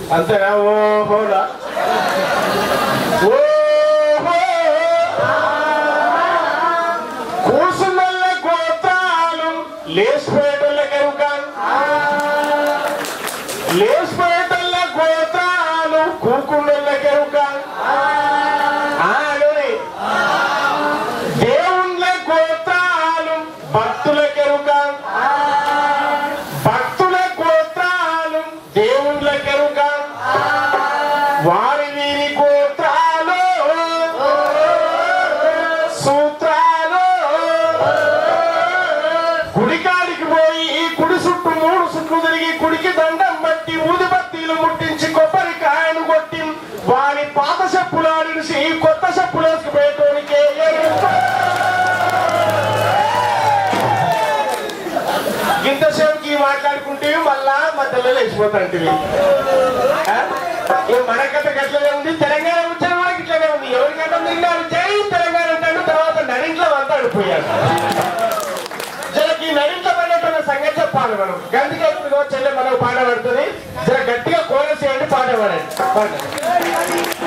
అంతేనా ఓహోలా ఓహో కూసుమల్ల గోత్రాలు లేచిపోయేటోళ్ళ కనుక లేచిపోయేటోళ్ళ గోత్రాలు కూకుండోళ్ళ కనుక ఆలోనే దేవుళ్ళ గోత్రాలు భక్తుల కెరుక భక్తుల గోత్రాలు దేవుళ్ళ కెరుక వారి వీరి గోత్రాలు సూత్రాలు గుడికాడికి పోయి ఈ కుడి చుట్టూ మూడు చుట్లు తిరిగి కుడికి దండం బట్టి ఊదిబత్తీలు ముట్టించి కొబ్బరికాయను కొట్టి వారి పాత చెప్పులు ఆడిసి కొత్త చెప్పులు వేసుకుపోయేటోనికే ఇంతసేపుకి మాట్లాడుకుంటే మళ్ళా మధ్యలో లేచిపోతాంటివి ఆ? ఏ మన కథ గట్లనే ఉంది తెలంగాణ వచ్చాను మనకి ఇట్లనే ఉంది ఎవరికైనా నిన్నారు జై తెలంగాణ అంటాడు తర్వాత నడింట్లో మాట్లాడిపోయాడు జరకి నడింట్లో పడినటువంటి సంగతి చెప్పాలి మనం గందిగా ఇప్పుడు చెల్లె మనకు పాట పడుతుంది జర గట్టిగా కోరస్ చేయండి పాట పాడండి పాడండి